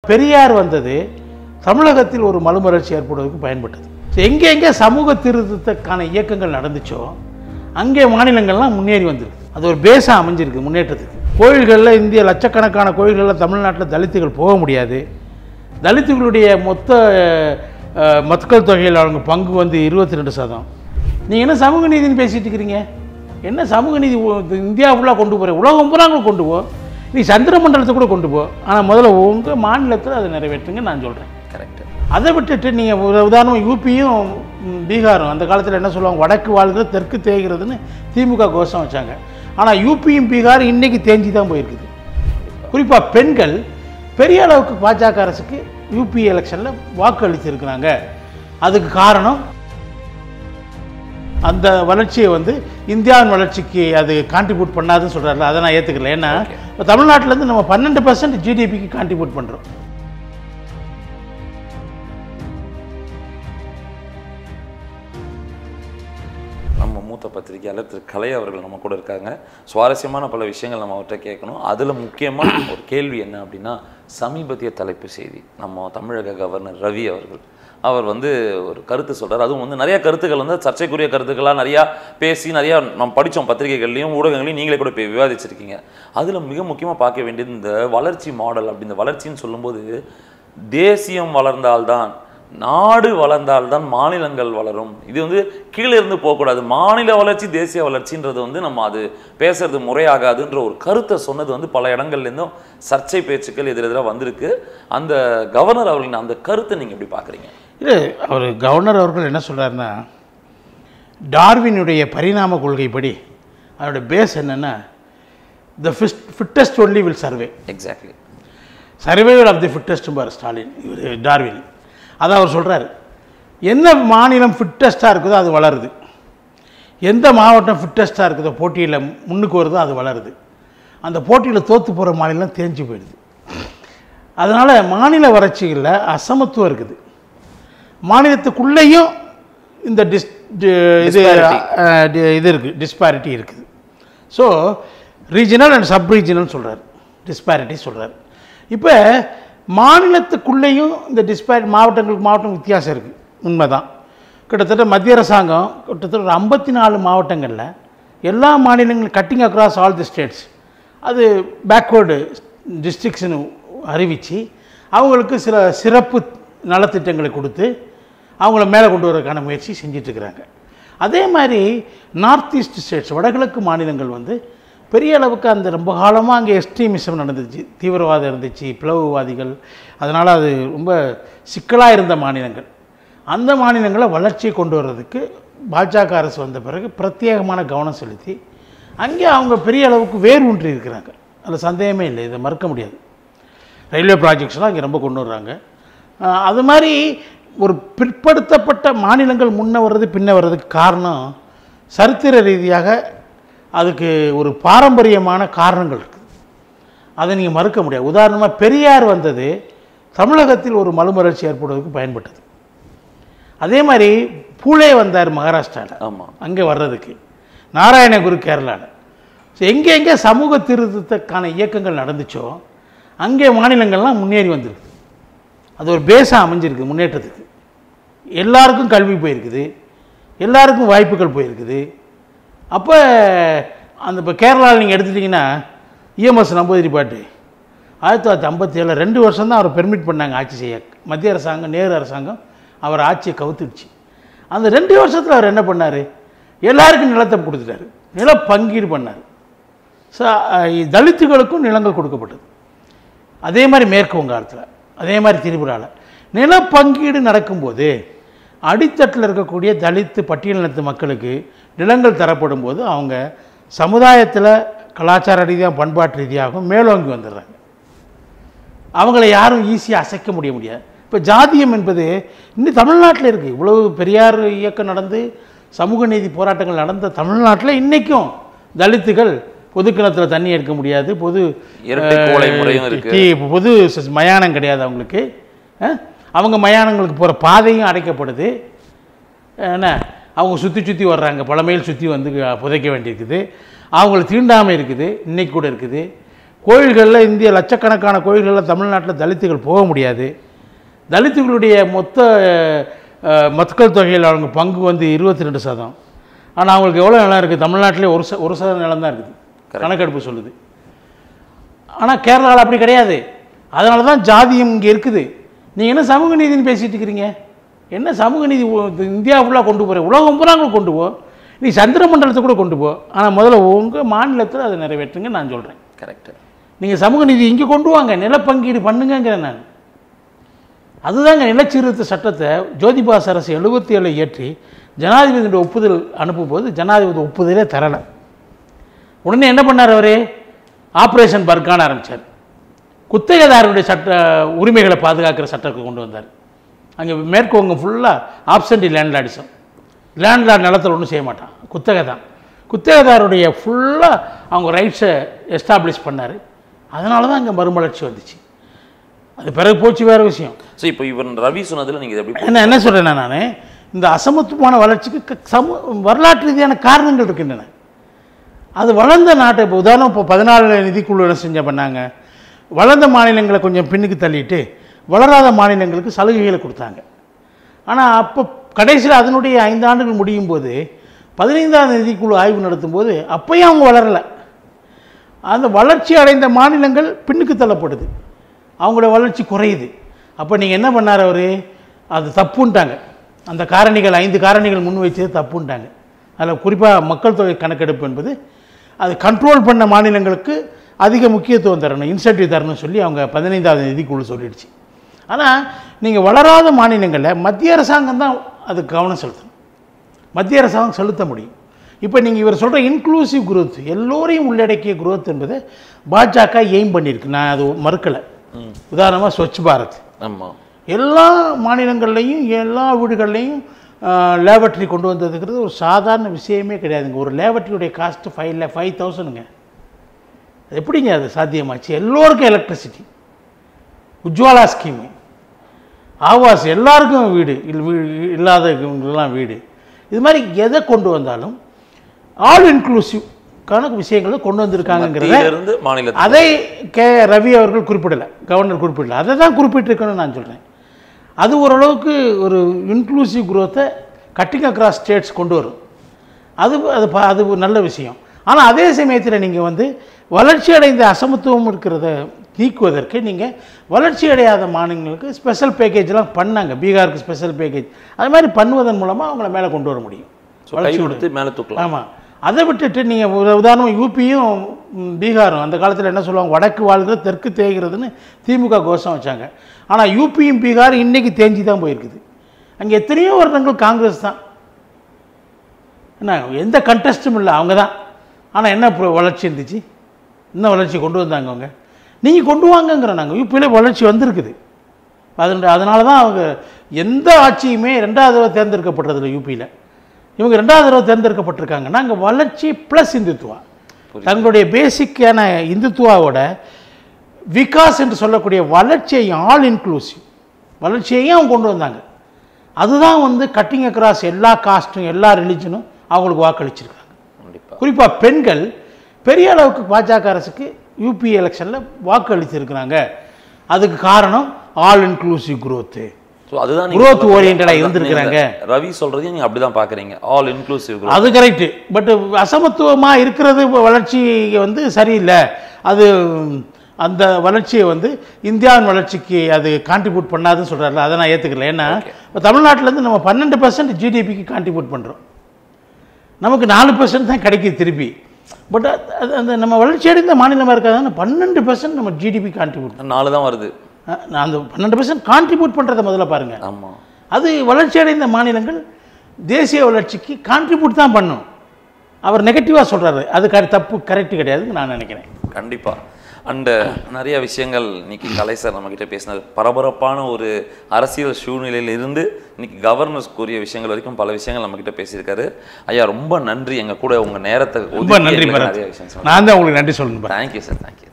பெரியார் வந்தது தமிழகத்தில் ஒரு மறுமலர்ச்சி ஏற்படுவதற்கு பயன்பட்டது So, எங்கே எங்கே சமூக திருத்தத்துக்கான இயக்கங்கள் நடந்துச்சோ அங்கே மாநிலங்கள்லாம் முன்னேறி வந்திருக்கு அது ஒரு பேஸாக அமைஞ்சிருக்கு முன்னேற்றத்துக்கு கோயில்களில் இந்திய லட்சக்கணக்கான கோயில்களில் தமிழ்நாட்டில் தலித்துகள் போக முடியாது தலித்துகளுடைய மொத்த அஹ், மக்கள் தொகையில் அவங்க பங்கு வந்து இருபத்தி ரெண்டு சதம் நீங்கள் என்ன சமூக நீதின்னு பேசிட்டு இருக்கிறீங்க என்ன சமூக நீதி உ- இது இந்தியா ஃபுல்லாக கொண்டு போகிற உலகம் பூரா கூட கொண்டு போ நீ சந்திர மண்டலத்தை கூட கொண்டு போ ஆனால் முதல்ல உங்கள் மாநிலத்தில் அதை நிறைவேற்றுங்க நான் சொல்கிறேன் கரெக்ட் அதை விட்டுட்டு நீங்கள் ஒரு உதாரணம் யூபியும் ம், பீகாரும் அந்த காலத்தில் என்ன சொல்லுவாங்க வடக்கு வாழ்கிறது தெற்கு தேய்கிறதுன்னு திமுக கோஷம் வச்சாங்க ஆனால் யூபியும் பீகார் இன்னைக்கு தேஞ்சி தான் போயிருக்குது குறிப்பாக பெண்கள் பெரிய அளவுக்கு பாஜக அரசுக்கு யூபி எலெக்ஷனில் வாக்கு அளித்திருக்கிறாங்க அதுக்கு காரணம் அந்த வளர்ச்சியை வந்து இந்தியாவின் வளர்ச்சிக்கு அது கான்ட்ரிபியூட் பண்ணாதுன்னு சொல்கிறாருல அதை நான் ஏற்றுக்கல ஏன்னா இப்போ தமிழ்நாட்டிலேருந்து நம்ம பன்னெண்டு பர்சன்ட் ஜிடிபிக்கு கான்ட்ரிபியூட் பண்ணுறோம் நம்ம மூத்த பத்திரிகையாளர் திரு கலை அவர்கள் நம்ம கூட இருக்காங்க சுவாரஸ்யமான பல விஷயங்கள் நம்ம அவர்கிட்ட கேட்கணும் அதில் முக்கியமான ஒரு கேள்வி என்ன அப்படின்னா சமீபத்திய தலைப்பு செய்தி நம்ம தமிழக கவர்னர் ரவி அவர்கள் அவர் வந்து ஒரு கருத்து சொல்றார் அதுவும் வந்து நிறைய கருத்துக்கள் வந்து சர்ச்சைக்குரிய கருத்துக்களாக நிறையா பேசி நிறையா நம்ம படித்தோம் பத்திரிகைகள்லையும் ஊடகங்களையும் நீங்களே கூட போய் விவாதிச்சிருக்கீங்க அதில் மிக முக்கியமாக பார்க்க வேண்டியது இந்த வளர்ச்சி மாடல் அப்படி இந்த வளர்ச்சின்னு சொல்லும்போது தேசியம் வளர்ந்தால்தான் நாடு வளர்ந்தால்தான் மாநிலங்கள் வளரும் இது வந்து கீழே இருந்து போகக்கூடாது மாநில வளர்ச்சி தேசிய வளர்ச்சின்றது வந்து நம்ம அது பேசுறது முறையாகாதுன்ற ஒரு கருத்தை சொன்னது வந்து பல இடங்கள்ல இருந்தும் சர்ச்சை பேச்சுக்கள் எதிரெதிராக வந்திருக்கு அந்த கவர்னர் அவர்களின் அந்த கருத்தை நீங்க எப்படி பார்க்குறீங்க இல்லை அவர் கவர்னர் அவர்கள் என்ன சொல்றாருன்னா டார்வினுடைய பரிணாம கொள்கைப்படி அதோட பேஸ் என்னென்னா the fist fittest only will survive exactly survival of the fittest பார் ஸ்டாலின் இவர் டார்வின் அதை அவர் சொல்கிறார் எந்த மாநிலம் ஃபிட்டஸ்ட்டாக இருக்குதோ அது வளருது எந்த மாவட்டம் ஃபிட்டஸ்ட்டாக இருக்குதோ போட்டியில் முன்னுக்கு வருதோ அது வளருது அந்த போட்டியில் தோற்று போகிற மாநிலம் தேஞ்சு போயிடுது அதனால் மாநில வறட்சிகளில் அசமத்துவம் இருக்குது மாநிலத்துக்குள்ளேயும் இந்த டிஸ் டி- இது Disparity. அஹ், டி- இது இருக்குது டிஸ்பாரிட்டி இருக்குது so regional and sub regional சொல்கிறார் டிஸ்பாரிட்டி சொல்கிறார் இப்போ மாநிலத்துக்குள்ளேயும் இந்த டிஸ்பாரி மாவட்டங்களுக்கு மாவட்டம் வித்தியாசம் இருக்குது உண்மைதான் கிட்டத்தட்ட மத்திய அரசாங்கம் கிட்டத்தட்ட ஒரு ஐம்பத்தி நாலு மாவட்டங்களில் எல்லா மாநிலங்களும் cutting across all the states அது பேக்வேர்டு டிஸ்ட்ரிக்ஸ்னு அறிவித்து அவங்களுக்கு சில சிறப்பு நலத்திட்டங்களை கொடுத்து அவங்கள மேலே கொண்டு வரதுக்கான முயற்சி செஞ்சிட்ருக்கிறாங்க அதே மாதிரி நார்த் ஈஸ்ட் ஸ்டேட்ஸ் வடகிழக்கு மாநிலங்கள் வந்து பெரிய அளவுக்கு அந்த ரொம்ப காலமாக அங்கே எக்ஸ்ட்ரீமிசம் நடந்துச்சு தீவிரவாதம் இருந்துச்சு பிளவுவாதிகள் அதனால் அது ரொம்ப சிக்கலாக இருந்த மாநிலங்கள் அந்த மாநிலங்களை வளர்ச்சியை கொண்டு வர்றதுக்கு பாஜக அரசு வந்த பிறகு பிரத்யேகமான கவனம் செலுத்தி அங்கே அவங்க பெரிய அளவுக்கு வேர் ஊன்றி இருக்கிறாங்க அதில் சந்தேகமே இல்லை இதை மறுக்க முடியாது ரயில்வே ப்ராஜெக்ட்ஸ்லாம் இங்கே ரொம்ப கொண்டு வர்றாங்க அஹ் அது மாதிரி ஒரு பிற்படுத்தப்பட்ட மாநிலங்கள் முன்ன வர்றது பின்ன வர்றதுக்கு காரணம் சரித்திர ரீதியாக அதுக்கு ஒரு பாரம்பரியமான காரணங்கள் இருக்குது அதை நீங்கள் மறுக்க முடியாது உதாரணமாக பெரியார் வந்தது தமிழகத்தில் ஒரு மறுமலர்ச்சி ஏற்படுவதற்கு பயன்பட்டது அதே மாதிரி பூலே வந்தார் மகாராஷ்டிராவில் ஆமா அங்கே வர்றதுக்கு நாராயணகுரு கேரளாவில் ஸோ எங்கே எங்கே சமூக திருத்தத்துக்கான இயக்கங்கள் நடந்துச்சோ அங்கே மாநிலங்கள்லாம் முன்னேறி வந்திருக்கு அது ஒரு பேஸாக அமைஞ்சிருக்கு முன்னேற்றத்துக்கு எல்லாருக்கும் கல்வி போயிருக்குது எல்லாருக்கும் வாய்ப்புகள் போயிருக்குது அப்போ அந்த இப்போ கேரளாவில் நீங்கள் எடுத்துட்டிங்கன்னா இஎம்எஸ் நம்பூதிரி பாட்டு ஆயிரத்தி தொள்ளாயிரத்தி ஐம்பத்தி ஏழில் ரெண்டு வருஷம் தான் அவர் பெர்மிட் பண்ணாங்க ஆட்சி செய்ய மத்திய அரசாங்கம் நேரு அரசாங்கம் அவர் ஆட்சியை கவுத்துடுச்சு அந்த ரெண்டு வருஷத்தில் அவர் என்ன பண்ணார் எல்லாருக்கும் நிலத்தை கொடுத்துட்டாரு நில பங்கீடு பண்ணார் ஸோ தலித்துகளுக்கும் நிலங்கள் கொடுக்கப்பட்டது அதே மாதிரி மேற்கு வங்காளத்தில் அதே மாதிரி திரிபுராவில் நில பங்கீடு நடக்கும்போது அடித்தட்டில் இருக்கக்கூடிய தலித்து பட்டியலினத்து மக்களுக்கு நிலங்கள் தரப்படும் போது அவங்க சமுதாயத்தில் கலாச்சார ரீதியாக பண்பாட்டு ரீதியாகவும் மேலோங்கி வந்துடுறாங்க அவங்கள யாரும் ஈஸியாக அசைக்க முடிய முடியாது இப்போ ஜாதியம் என்பது இன்னும் தமிழ்நாட்டில் இருக்குது இவ்வளவு பெரியார் இயக்கம் நடந்து சமூக நீதி போராட்டங்கள் நடந்த தமிழ்நாட்டில் இன்றைக்கும் தலித்துகள் பொது கிணத்துல தண்ணி எடுக்க முடியாது பொது இரட்டை குவளை முறையும் இருக்கு. டீ பொது ச- மயானம் கிடையாது அவங்களுக்கு அஹ்? அவங்க மயானங்களுக்கு போகிற பாதையும் அடைக்கப்படுது என்ன அவங்க சுற்றி சுற்றி வர்றாங்க பழமையில் சுற்றி வந்து அஹ், புதைக்க வேண்டியிருக்குது அவங்கள தீண்டாமை இருக்குது இன்னைக்கு கூட இருக்குது கோயில்களில் இந்திய லட்சக்கணக்கான கோயில்களில் தமிழ்நாட்டில் தலித்துகள் போக முடியாது தலித்துகளுடைய மொத்த அஹ், மக்கள் தொகையில் அவங்க பங்கு வந்து இருபத்தி ரெண்டு சதம் ஆனால் அவங்களுக்கு எவ்வளோ நிலம் இருக்குது தமிழ்நாட்டிலே ஒரு ச ஒரு சதம் நிலம் தான் இருக்குது கணக்கெடுப்பு சொல்லுது ஆனால் கேரளாவில் அப்படி கிடையாது அதனால தான் ஜாதியம் இங்கே இருக்குது நீங்கள் என்ன சமூக நீதின்னு பேசிட்டு இருக்கிறீங்க என்ன சமூக நீதி உ- இந்தியா ஃபுல்லாக கொண்டு போகிற உலகம் பூரா கூட கொண்டு போ நீ சந்திர மண்டலத்தை கூட கொண்டு போ ஆனால் முதல்ல உங்கள் மாநிலத்தில் அதை நிறைவேற்றுங்க நான் சொல்கிறேன் கரெக்ட் நீங்கள் சமூக நீதி இங்கே கொண்டு வாங்க நிலப்பங்கீடு பண்ணுங்கங்கிறேன் நான் அதுதாங்க நிலச்சீர்திருத்த சட்டத்தை ஜோதிபாஸ் அரசு எழுபத்தி ஏழு இயற்றி ஜனாதிபதியோட ஒப்புதல் அனுப்பும்போது ஜனாதிபதி ஒப்புதலே தரலை உடனே என்ன பண்ணார் அவரு ஆப்ரேஷன் பர்கான ஆரம்பித்தார் குத்தகைதாரருடைய சட்ட உரிமைகளை பாதுகாக்கிற சட்டத்தை கொண்டு வந்தார் அங்கே மேற்கு வங்கம் ஃபுல்லாக ஆப்சண்டி லேண்ட்லாடிசம் லேண்ட்லார்ட் நிலத்தில் ஒன்றும் செய்ய மாட்டான் குத்தகை தான் குத்தகைதாருடைய ஃபுல்லாக அவங்க ரைட்ஸை எஸ்டாப்ளிஷ் பண்ணார் அதனால தான் அங்கே மறுமலர்ச்சி வந்துச்சு அது பிறகு போச்சு வேறு விஷயம் ஸோ இப்போ இவர் ரவி சொன்னதுல நீங்க இதை எப்படி என்ன என்ன சொல்கிறேன் நான் இந்த அசமத்துவமான வளர்ச்சிக்கு க- சமூ வரலாற்று ரீதியான காரணங்கள் இருக்கின்றன அது வளர்ந்த நாட்டை இப்போ உதாரணம் இப்போ பதினாலு நிதிக்குழு என்ன செஞ்ச பண்ணாங்க வளர்ந்த மாநிலங்களை கொஞ்சம் பின்னுக்கு தள்ளிட்டு வளராத மாநிலங்களுக்கு சலுகைகளை கொடுத்தாங்க ஆனால் அப்போ கடைசியில் அதனுடைய ஐந்து ஆண்டுகள் முடியும் போது பதினைந்தாம் நிதிக்குழு ஆய்வு நடத்தும் போது அப்பயும் அவங்க வளரலை அந்த வளர்ச்சி அடைந்த மாநிலங்கள் பின்னுக்கு தள்ளப்படுது அவங்களோட வளர்ச்சி குறையுது அப்போ நீங்கள் என்ன பண்ணார் அவர் அது தப்புன்ட்டாங்க அந்த காரணிகள் ஐந்து காரணிகள் முன் வச்சது தப்புன்ட்டாங்க அதில் குறிப்பாக மக்கள் தொகை கணக்கெடுப்பு என்பது அது கண்ட்ரோல் பண்ண மாநிலங்களுக்கு அதிக முக்கியத்துவம் தரணும் இன்சென்டிவ் தரணும்னு சொல்லி அவங்க பதினைந்தாவது நிதிக்குழு சொல்லிடுச்சு ஆனால் நீங்கள் வளராத மாநிலங்களில் மத்திய அரசாங்கம் தான் அதுக்கு கவனம் செலுத்தணும் மத்திய அரசாங்கம் செலுத்த முடியும் இப்போ நீங்கள் இவர் சொல்கிற இன்க்ளூசிவ் growth எல்லோரையும் உள்ளடக்கிய growth என்பது பாஜக எய்ம் பண்ணியிருக்கு நான் அது மறுக்கலை உதாரணமாக ஸ்வச் பாரத் ஆமா எல்லா மாநிலங்கள்லையும் எல்லா வீடுகள்லையும் லேபட்ரி கொண்டு வந்ததுங்கிறது ஒரு சாதாரண விஷயமே கிடையாதுங்க ஒரு லேபட்ரியுடைய காஸ்ட்டு ஃபைவ் லே ஃபைவ் தௌசண்ட்ங்க எப்படிங்க அது சாத்தியமாச்சு எல்லோருக்கும் எலக்ட்ரிசிட்டி உஜ்வாலா ஸ்கீமு ஆவாஸ் எல்லாருக்கும் வீடு இல் வீ- இல்லாதவங்களுக்கெல்லாம் வீடு இது மாதிரி எதை கொண்டு வந்தாலும் ஆல் இன்க்ளூசிவ் கணக்கு விஷயங்களை கொண்டு வந்திருக்காங்கங்கிறத மத்தியில இருந்து மாநிலத்துக்கு அதை கே ரவி அவர்கள் குறிப்பிடலை கவர்னர் குறிப்பிடல அதை தான் குறிப்பிட்டிருக்கணும்னு நான் சொல்கிறேன் அது ஓரளவுக்கு ஒரு இன்க்ளூசிவ் growth-அ கட்டிங் அக்ராஸ் ஸ்டேட்ஸ் கொண்டு வரும் அது அது ப- அது ஒரு நல்ல விஷயம் ஆனால் அதே சமயத்தில் நீங்கள் வந்து வளர்ச்சி அடைந்த அசமத்துவம் இருக்கிறத நீக்குவதற்கு நீங்கள் வளர்ச்சி அடையாத மாநிலங்களுக்கு ஸ்பெஷல் பேக்கேஜ்லாம் பண்ணாங்க பீகாருக்கு ஸ்பெஷல் பேக்கேஜ் அது மாதிரி பண்ணுவதன் மூலமாக அவங்கள மேலே கொண்டு வர முடியும் ஸோ கை கொடுத்து மேலே தூக்கலாம் ஆமாம் அதை விட்டுட்டு நீங்கள் ஒரு உதாரணம் யூபியும் ம், பீகாரும் அந்த காலத்தில் என்ன சொல்லுவாங்க வடக்கு வாழ்கிறது தெற்கு தேய்கிறதுன்னு திமுக கோஷம் வச்சாங்க ஆனால் யூபியும் பீகார் இன்னைக்கு தேஞ்சி தான் போயிருக்குது அங்கே எத்தனையோ வருடங்கள் காங்கிரஸ் தான் என்ன எந்த கண்டெஸ்ட்டும் இல்லை அவங்க தான் ஆனால் என்ன இப்போ வளர்ச்சி இருந்துச்சு என்ன வளர்ச்சி கொண்டு வந்தாங்க அவங்க நீங்கள் கொண்டு வாங்கங்கிற நாங்கள் யூபியில் வளர்ச்சி வந்திருக்குது அதன் அதனால தான் அவங்க எந்த ஆட்சியுமே ரெண்டாவது தடவை தேர்ந்தெடுக்கப்படுறதில்ல யூபியில் இவங்க ரெண்டாவது தடவை தேர்ந்தெடுக்கப்பட்டிருக்காங்கன்னா அங்கே வளர்ச்சி ப்ளஸ் இந்துத்துவா தங்களுடைய பேசிக்கான இந்துத்துவாவோட விகாஸ் என்று சொல்லக்கூடிய வளர்ச்சியையும் ஆல் இன்க்ளூசிவ் வளர்ச்சியையும் அவங்க கொண்டு வந்தாங்க அதுதான் வந்து கட்டிங் அக்ராஸ் எல்லா காஸ்ட்டும் எல்லா ரிலிஜனும் அவங்களுக்கு வாக்களிச்சிருக்காங்க கண்டிப்பா குறிப்பாக பெண்கள் பெரிய அளவுக்கு பாஜக அரசுக்கு யூபி எலெக்ஷனில் வாக்கு அளித்திருக்கிறாங்க அதுக்கு காரணம் ஆல் இன்க்ளூசிவ் growth ஸோ அதுதான் Growth நீங்க- oriented-ஆ அதுதான் இருந்திருக்கிறாங்க. நீங்க ரவி சொல்றதையும் நீங்க அப்படிதான் பாக்குறீங்க ஆல் இன்க்ளூசிவ் அது கரெக்டு பட் அசமத்துவமாக இருக்கிறது வளர்ச்சி வந்து சரியில்லை அது அந்த வளர்ச்சியை வந்து இந்தியாவின் வளர்ச்சிக்கு அது கான்ட்ரிபியூட் பண்ணாதுன்னு சொல்கிறாருல அதை நான் ஏற்றுக்கல ஏன்னா இப்போ தமிழ்நாட்டிலேருந்து நம்ம பன்னெண்டு பர்சன்ட் ஜிடிபிக்கு கான்ட்ரிபியூட் பண்ணுறோம் நமக்கு நாலு பர்சன்ட் தான் கிடைக்குது திருப்பி பட் அது அந்த நம்ம வளர்ச்சி அடைந்த மாநிலமாக இருக்காதான பன்னெண்டு பர்சன்ட் நம்ம ஜிடிபி கான்ட்ரிபியூட் நாலு தான் வருது நான் அந்த பன்னெண்டு பர்சன்ட் கான்ட்ரிபியூட் பண்ணுறதை முதல்ல பாருங்கள் ஆமா அது வளர்ச்சி அடைந்த மாநிலங்கள் தேசிய வளர்ச்சிக்கு கான்ட்ரிபியூட் தான் பண்ணும் அவர் நெகட்டிவாக சொல்கிறாரு அது கரெ தப்பு கரெக்ட் கிடையாதுன்னு நான் நினைக்கிறேன் கண்டிப்பா அண்டு நிறைய விஷயங்கள் இன்னைக்கு கலை சார் நம்ம கிட்ட பேசினது பரபரப்பான ஒரு அரசியல் சூழ்நிலையில இருந்து இன்னைக்கு கவர்னர்ஸ் கூறிய விஷயங்கள் வரைக்கும் பல விஷயங்கள் நம்ம கிட்ட பேசியிருக்காரு ஐயா ரொம்ப நன்றி எங்க கூட உங்க நேரத்தை ரொம்ப நன்றி ஒதுக்கி எங்களுக்கு பரத் நிறைய விஷயம் சொன்னாங்க நான் தான் உங்களுக்கு நன்றி சொல்லணும் தேங்க்யூ சார் தேங்க்யூ